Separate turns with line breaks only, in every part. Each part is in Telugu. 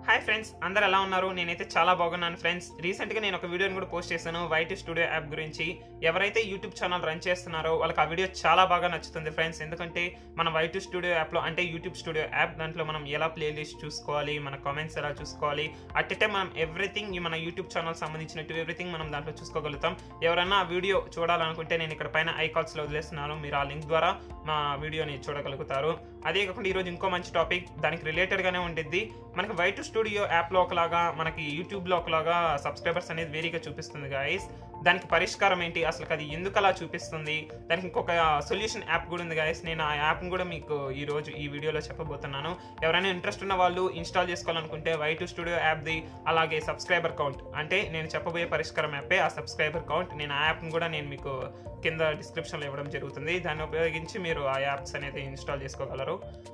హాయ్ ఫ్రెండ్స్ అందరు ఎలా ఉన్నారు నేనైతే చాలా బాగున్నాను ఫ్రెండ్స్ రీసెంట్గా నేను ఒక వీడియోని కూడా పోస్ట్ చేశాను వైట్ స్టూడియో యాప్ గురించి ఎవరైతే యూట్యూబ్ ఛానల్ రన్ చేస్తున్నారో వాళ్ళకి ఆ వీడియో చాలా బాగా నచ్చుతుంది ఫ్రెండ్స్ ఎందుకంటే మన వైట్ స్టూడియో యాప్లో అంటే యూట్యూబ్ స్టూడియో యాప్ దాంట్లో మనం ఎలా ప్లేలిస్ట్ చూసుకోవాలి మన కామెంట్స్ ఎలా చూసుకోవాలి అట్టటే మనం ఎవ్రీథింగ్ మన యూట్యూబ్ ఛానల్ సంబంధించినట్టు ఎవ్రీథింగ్ మనం దాంట్లో చూసుకోగలుగుతాం ఎవరైనా ఆ వీడియో చూడాలనుకుంటే నేను ఇక్కడ పైన ఐకాల్స్లో వదిలేస్తున్నాను మీరు ఆ లింక్ ద్వారా మా వీడియోని చూడగలుగుతారు అదే కాకుండా ఈరోజు ఇంకో మంచి టాపిక్ దానికి రిలేటెడ్గానే ఉండిద్ది మనకి వైట్ స్టూడియో యాప్లో ఒకలాగా మనకి యూట్యూబ్లో ఒకలాగా సబ్స్క్రైబర్స్ అనేది వేరీగా చూపిస్తుంది గాయస్ దానికి పరిష్కారం ఏంటి అసలు అది ఎందుకు అలా చూపిస్తుంది దానికి ఇంకొక సొల్యూషన్ యాప్ కూడా ఉంది గాయస్ నేను ఆ యాప్ని కూడా మీకు ఈ రోజు ఈ వీడియోలో చెప్పబోతున్నాను ఎవరైనా ఇంట్రెస్ట్ ఉన్న వాళ్ళు ఇన్స్టాల్ చేసుకోవాలనుకుంటే వైట్ స్టూడియో యాప్ది అలాగే సబ్స్క్రైబర్ కౌంట్ అంటే నేను చెప్పబోయే పరిష్కారం యాపే ఆ సబ్స్క్రైబర్ కౌంట్ నేను ఆ యాప్ని కూడా నేను మీకు కింద డిస్క్రిప్షన్లో ఇవ్వడం జరుగుతుంది దాన్ని ఉపయోగించి మీరు ఆ యాప్స్ అనేది ఇన్స్టాల్ చేసుకోగలరు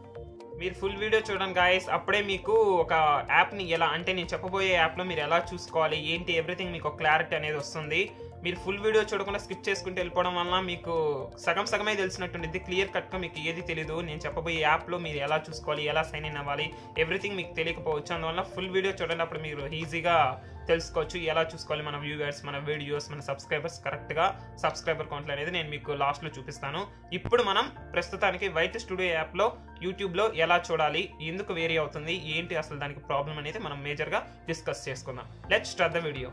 మీరు ఫుల్ వీడియో చూడండి గాయస్ అప్పుడే మీకు ఒక యాప్ని ఎలా అంటే నేను చెప్పబోయే యాప్లో మీరు ఎలా చూసుకోవాలి ఏంటి ఎవ్రీథింగ్ మీకు ఒక క్లారిటీ అనేది వస్తుంది మీరు ఫుల్ వీడియో చూడకుండా స్కిప్ చేసుకుంటూ వెళ్ళిపోవడం వల్ల మీకు సగం సగమే తెలిసినట్టుండిద్ది క్లియర్ కట్గా మీకు ఏది తెలీదు నేను చెప్పబోయే యాప్లో మీరు ఎలా చూసుకోవాలి ఎలా సైన్ ఇన్ అవ్వాలి ఎవ్రీథింగ్ మీకు తెలియకపోవచ్చు అందువల్ల ఫుల్ వీడియో చూడండి అప్పుడు మీరు ఈజీగా తెలుసుకోవచ్చు ఎలా చూసుకోవాలి మన వ్యూవర్స్ మన వీడియోస్ మన సబ్స్క్రైబర్స్ కరెక్ట్గా సబ్స్క్రైబర్ కౌంట్లు అనేది నేను మీకు లాస్ట్లో చూపిస్తాను ఇప్పుడు మనం ప్రస్తుతానికి వైట్ స్టూడియో యాప్లో యూట్యూబ్లో ఎలా చూడాలి ఎందుకు వేరీ అవుతుంది ఏంటి అసలు దానికి ప్రాబ్లం అనేది మనం మేజర్గా డిస్కస్ చేసుకుందాం లెట్ స్టార్ట్ ద వీడియో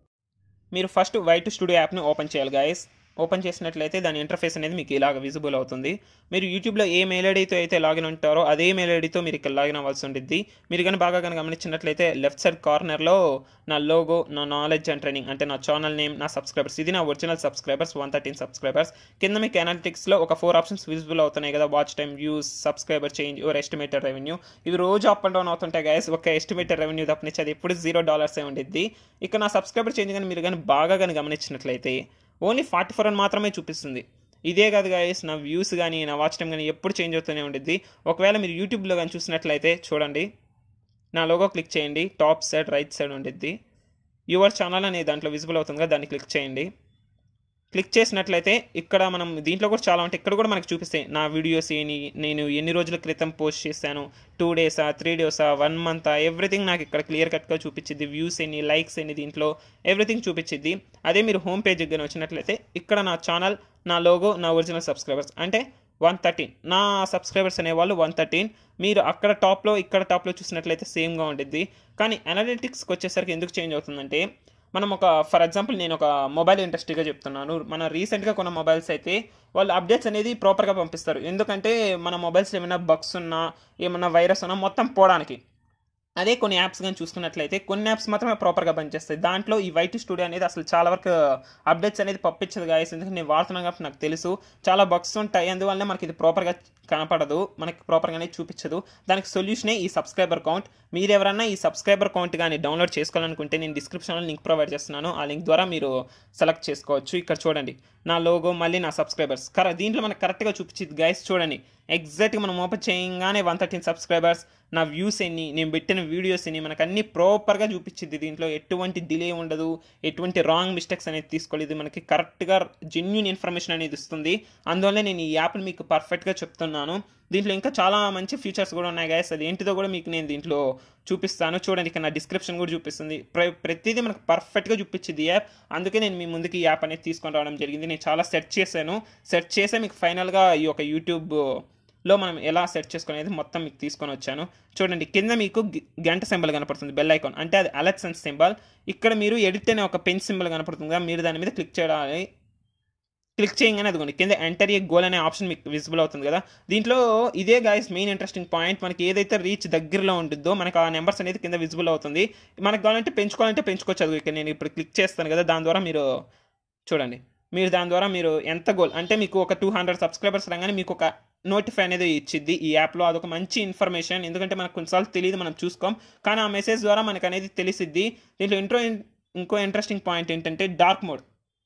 మీరు ఫస్ట్ వైట్ స్టూడియో యాప్ని ఓపెన్ చేయాలి గాయస్ ఓపెన్ చేసినట్లయితే దాని ఇంటర్ఫేస్ అనేది మీకు ఇలాగ విజిబుల్ అవుతుంది మీరు యూట్యూబ్లో ఏ మెయిల్ ఐడితో అయితే లాగిన్ ఉంటారో అదే మెయిల్ ఐడితో మీరు ఇక్కడ లాగిన్ అవ్వాల్సి ఉంటుంది మీరు కానీ బాగా కానీ గమనించినట్లయితే లెఫ్ట్ సైడ్ కార్నర్లో నా లోగో నా నాలెడ్జ్ అండ్ ట్రైనింగ్ అంటే నా ఛానల్ నేమ్ నా సబ్స్క్రైబర్స్ ఇది నా original subscribers one thirteen subscribers కింద మీకు అనాలిటిక్స్లో ఒక ఫోర్ ఆప్షన్స్ విజిబుల్ అవుతున్నాయి కదా watch time views subscriber change or estimated revenue ఇవి రోజు అప్ అండ్ డౌన్ అవుతుంటాయి గైస్ ఒక ఎస్టిమేటెడ్ రెవెన్యూ తప్పనిచ్చి అది ఎప్పుడు జీరో డాలర్సే ఉండిద్ది ఇక నా సబ్స్క్రైబర్ చేంజ్ కానీ మీరు కానీ బాగా కానీ గమనించినట్లయితే ఓన్లీ ఫార్టీ ఫోర్ అని మాత్రమే చూపిస్తుంది ఇదే కాదు గాయస్ నా వ్యూస్ కానీ నా వాచ్ టైం కానీ ఎప్పుడు చేంజ్ అవుతూనే ఉండిద్ది ఒకవేళ మీరు యూట్యూబ్లో కానీ చూసినట్లయితే చూడండి నా లోగో క్లిక్ చేయండి టాప్ సైడ్ రైట్ సైడ్ ఉండిద్ది యువర్ ఛానల్ అనే దాంట్లో విజిబుల్ అవుతుంది కదా దాన్ని క్లిక్ చేయండి క్లిక్ చేసినట్లయితే ఇక్కడ మనం దీంట్లో కూడా చాలా ఉంటాయి ఇక్కడ కూడా మనకి చూపిస్తాయి నా వీడియోస్ ఏని నేను ఎన్ని రోజుల క్రితం పోస్ట్ చేశాను టూ డేసా త్రీ డేసా వన్ మంతా ఎవ్రీథింగ్ నాకు ఇక్కడ క్లియర్ కట్గా చూపించింది వ్యూస్ ఎన్ని లైక్స్ ఎన్ని దీంట్లో ఎవ్రీథింగ్ చూపించింది అదే మీరు హోమ్ పేజ్కి కానీ వచ్చినట్లయితే ఇక్కడ నా ఛానల్ నా లోగో నా ఒరిజినల్ సబ్స్క్రైబర్స్ అంటే వన్ థర్టీన్ నా సబ్స్క్రైబర్స్ అనేవాళ్ళు వన్ థర్టీన్ మీరు అక్కడ టాప్లో ఇక్కడ టాప్లో చూసినట్లయితే సేమ్గా ఉండిద్ది కానీ అనలిటిక్స్కి వచ్చేసరికి ఎందుకు చేంజ్ అవుతుందంటే మనం ఒక ఫర్ ఎగ్జాంపుల్ నేను ఒక మొబైల్ ఇండస్ట్రీగా చెప్తున్నాను మన రీసెంట్గా కొన్న మొబైల్స్ అయితే వాళ్ళు అప్డేట్స్ అనేది ప్రాపర్గా పంపిస్తారు ఎందుకంటే మన మొబైల్స్ ఏమైనా బగ్స్ ఉన్నా ఏమైనా వైరస్ ఉన్నా మొత్తం పోవడానికి అదే కొన్ని యాప్స్ కానీ చూసుకున్నట్లయితే కొన్ని యాప్స్ మాత్రమే ప్రాపర్గా పనిచేస్తాయి దాంట్లో ఈ వైట్ స్టూడియో అనేది అసలు చాలా వరకు అప్డేట్స్ అనేది పంపించదు గాయస్ ఎందుకంటే నేను వాడుతున్నాను కాబట్టి నాకు తెలుసు చాలా బగ్స్ ఉంటాయి అందువల్ల మనకి ఇది ప్రాపర్గా కనపడదు మనకి ప్రాపర్గానే చూపించదు దానికి సొల్యూషనే ఈ సబ్స్క్రైబర్ కౌంట్ మీరు ఎవరన్నా ఈ సబ్స్క్రైబర్ కౌంట్ కానీ డౌన్లోడ్ చేసుకోవాలనుకుంటే నేను డిస్క్రిప్షన్లో లింక్ ప్రొవైడ్ చేస్తున్నాను ఆ లింక్ ద్వారా మీరు సెలెక్ట్ చేసుకోవచ్చు ఇక్కడ చూడండి నా లోగో మళ్ళీ నా సబ్స్క్రైబర్స్ కర దీంట్లో మనకు కరెక్ట్గా చూపించింది గైస్ చూడండి ఎగ్జాక్ట్గా మనం ఓపెన్ చేయగానే వన్ థర్టీన్ సబ్స్క్రైబర్స్ నా వ్యూస్ ఎన్ని నేను పెట్టిన వీడియోస్ ఎన్ని మనకు అన్ని ప్రాపర్గా చూపించింది దీంట్లో ఎటువంటి డిలే ఉండదు ఎటువంటి రాంగ్ మిస్టేక్స్ అనేది తీసుకోలేదు మనకి కరెక్ట్గా జెన్యున్ ఇన్ఫర్మేషన్ అనేది ఇస్తుంది అందువల్ల నేను ఈ యాప్ని మీకు పర్ఫెక్ట్గా చెప్తున్నాను దీంట్లో ఇంకా చాలా మంచి ఫీచర్స్ కూడా ఉన్నాయి గాయస్ అది ఏంటిదో కూడా మీకు నేను దీంట్లో చూపిస్తాను చూడండి ఇక్కడ నా డిస్క్రిప్షన్ కూడా చూపిస్తుంది ప్ర ప్రతిదీ మనకు పర్ఫెక్ట్గా చూపించింది యాప్ అందుకే నేను మీ ముందుకి ఈ యాప్ అనేది తీసుకొని రావడం జరిగింది నేను చాలా సెర్చ్ చేశాను సెర్చ్ చేసే మీకు ఫైనల్గా ఈ యొక్క యూట్యూబ్ లో మనం ఎలా సెట్ చేసుకునేది మొత్తం మీకు తీసుకొని వచ్చాను చూడండి కింద మీకు గంట సింబల్ కనపడుతుంది బెల్ ఐకాన్ అంటే అది అలెక్సన్ సింబల్ ఇక్కడ మీరు ఎడిట్ అనే ఒక పెన్ సింబల్ కనపడుతుంది కదా మీరు దాని మీద క్లిక్ చేయాలి క్లిక్ చేయగానే అదిగోండి కింద ఎంటర్ ఏ గోల్ అనే ఆప్షన్ మీకు విజిబుల్ అవుతుంది కదా దీంట్లో ఇదే గాయస్ మెయిన్ ఇంట్రెస్టింగ్ పాయింట్ మనకి ఏదైతే రీచ్ దగ్గరలో ఉంటుందో మనకు ఆ నెంబర్స్ అనేది కింద విజిబుల్ అవుతుంది మనకు కావాలంటే పెంచుకోవాలంటే పెంచుకోవచ్చు అది ఇక్కడ నేను ఇప్పుడు క్లిక్ చేస్తాను కదా దాని ద్వారా మీరు చూడండి మీరు దాని ద్వారా మీరు ఎంత గోల్ అంటే మీకు ఒక టూ హండ్రెడ్ సబ్స్క్రైబర్స్ రాగానే మీకు ఒక నోటిఫై అనేది ఇచ్చిద్ది ఈ యాప్లో అదొక మంచి ఇన్ఫర్మేషన్ ఎందుకంటే మనకు కొన్నిసార్లు తెలియదు మనం చూసుకోం కానీ ఆ మెసేజ్ ద్వారా మనకు అనేది తెలిసిద్ది దీంట్లో ఇంట్రో ఇంకో ఇంట్రెస్టింగ్ పాయింట్ ఏంటంటే డార్క్ మోడ్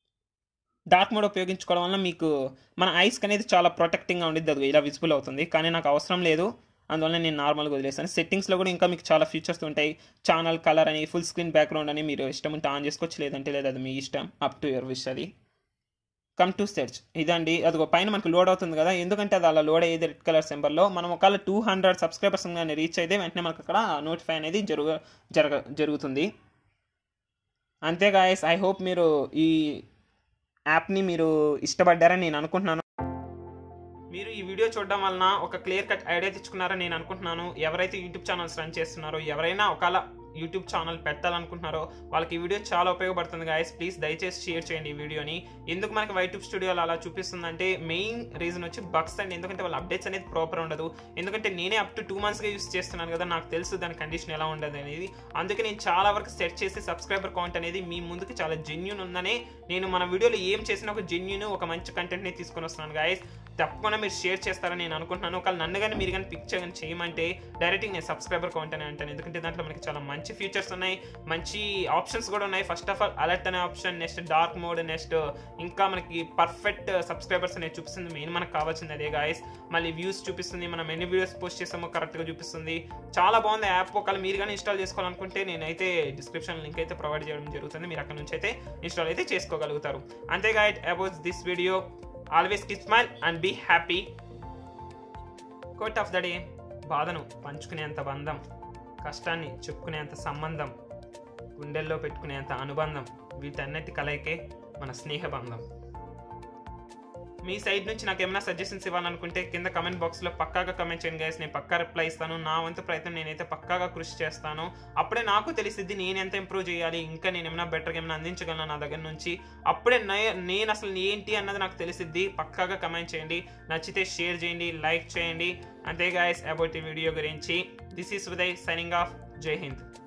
డార్క్ మోడ్ ఉపయోగించుకోవడం వల్ల మీకు మన ఐస్కి అనేది చాలా ప్రొటెక్టింగ్గా ఉండిద్ది అది ఇలా విజిబుల్ అవుతుంది కానీ నాకు అవసరం లేదు అందువల్ల నేను నార్మల్గా వదిలేస్తాను సెట్టింగ్స్లో కూడా ఇంకా మీకు చాలా ఫీచర్స్ ఉంటాయి ఛానల్ కలర్ అని ఫుల్ స్క్రీన్ బ్యాక్గ్రౌండ్ అని మీరు ఇష్టం ఉంటే ఆన్ చేసుకోవచ్చు లేదంటే లేదు అది మీ ఇష్టం అప్ టు యువర్ విష్ అది కమ్ టు సెర్చ్ ఇదండి అది పైన మనకు లోడ్ అవుతుంది కదా ఎందుకంటే అది అలా లోడ్ అయ్యేది రెడ్ కలర్ సింబల్లో మనం ఒకవేళ టూ హండ్రెడ్ సబ్స్క్రైబర్స్ కానీ రీచ్ అయితే వెంటనే మనకు అక్కడ నోటిఫై అనేది జరుగు జరగ జరుగుతుంది అంతే గాయస్ ఐ హోప్ మీరు ఈ యాప్ని మీరు ఇష్టపడ్డారని నేను అనుకుంటున్నాను మీరు ఈ వీడియో చూడడం వలన ఒక క్లియర్ కట్ ఐడియా తెచ్చుకున్నారని నేను అనుకుంటున్నాను ఎవరైతే యూట్యూబ్ ఛానల్స్ రన్ చేస్తున్నారో ఎవరైనా ఒకవేళ యూట్యూబ్ ఛానల్ పెట్టాలనుకుంటున్నారో వాళ్ళకి ఈ వీడియో చాలా ఉపయోగపడుతుంది గాయస్ ప్లీజ్ దయచేసి షేర్ చేయండి ఈ వీడియోని ఎందుకు మనకి వైట్యూబ్ స్టూడియోలో అలా చూపిస్తుందంటే మెయిన్ రీజన్ వచ్చి బగ్స్ అండి ఎందుకంటే వాళ్ళ అప్డేట్స్ అనేది ప్రాపర్ ఉండదు ఎందుకంటే నేనే అప్ టు టూ మంత్స్గా యూస్ చేస్తున్నాను కదా నాకు తెలుసు దాని కండిషన్ ఎలా ఉండదు అనేది అందుకే నేను చాలా వరకు సెట్ చేసి సబ్స్క్రైబర్ కౌంట్ అనేది మీ ముందుకు చాలా జెన్యున్ ఉందనే నేను మన వీడియోలో ఏం చేసినా ఒక జెన్యున్ ఒక మంచి కంటెంట్ని తీసుకొని వస్తున్నాను గాయస్ తప్పకుండా మీరు షేర్ చేస్తారని నేను అనుకుంటున్నాను ఒకవేళ నన్ను కానీ మీరు కానీ పిక్ చేయని చేయమంటే డైరెక్ట్గా నేను సబ్స్క్రైబర్ కౌంట్ అని అంటాను ఎందుకంటే దాంట్లో మనకి చాలా మంచి ఫీచర్స్ ఉన్నాయి మంచి ఆప్షన్స్ కూడా ఉన్నాయి ఫస్ట్ ఆఫ్ ఆల్ అలర్ట్ అనే option next dark mode next ఇంకా మనకి పర్ఫెక్ట్ సబ్స్క్రైబర్స్ అనేది చూపిస్తుంది మెయిన్ మనకు కావాల్సింది అదే గాయస్ మళ్ళీ వ్యూస్ చూపిస్తుంది మనం ఎన్ని వీడియోస్ పోస్ట్ చేసామో కరెక్ట్గా చూపిస్తుంది చాలా బాగుంది యాప్ ఒకవేళ మీరు కానీ ఇన్స్టాల్ చేసుకోవాలనుకుంటే నేనైతే డిస్క్రిప్షన్ లింక్ అయితే ప్రొవైడ్ చేయడం జరుగుతుంది మీరు అక్కడ నుంచి అయితే ఇన్స్టాల్ అయితే చేసుకోగలుగుతారు అంతే guys about this video always keep smile and be happy quote of the day బాధను పంచుకునేంత బంధం కష్టాన్ని చెప్పుకునేంత సంబంధం గుండెల్లో పెట్టుకునేంత అనుబంధం వీటన్నిటి కలయికే మన స్నేహబంధం మీ సైడ్ నుంచి నాకు ఏమైనా సజెషన్స్ ఇవ్వాలనుకుంటే కింద కమెంట్ బాక్స్లో పక్కాగా కమెంట్ చేయండి గైస్ నేను పక్కా రిప్లై ఇస్తాను నా వంతు ప్రయత్నం నేనైతే పక్కాగా కృషి చేస్తాను అప్పుడే నాకు తెలిసిద్ది నేను ఎంత ఇంప్రూవ్ చేయాలి ఇంకా నేను ఏమైనా బెటర్గా ఏమైనా అందించగలను నా దగ్గర నుంచి అప్పుడే నేను అసలు ఏంటి అన్నది నాకు తెలిసిద్ది పక్కాగా కమెంట్ చేయండి నచ్చితే షేర్ చేయండి లైక్ చేయండి అంతే గాయస్ అబౌట్ ఈ వీడియో గురించి this is Uday signing off Jai Hind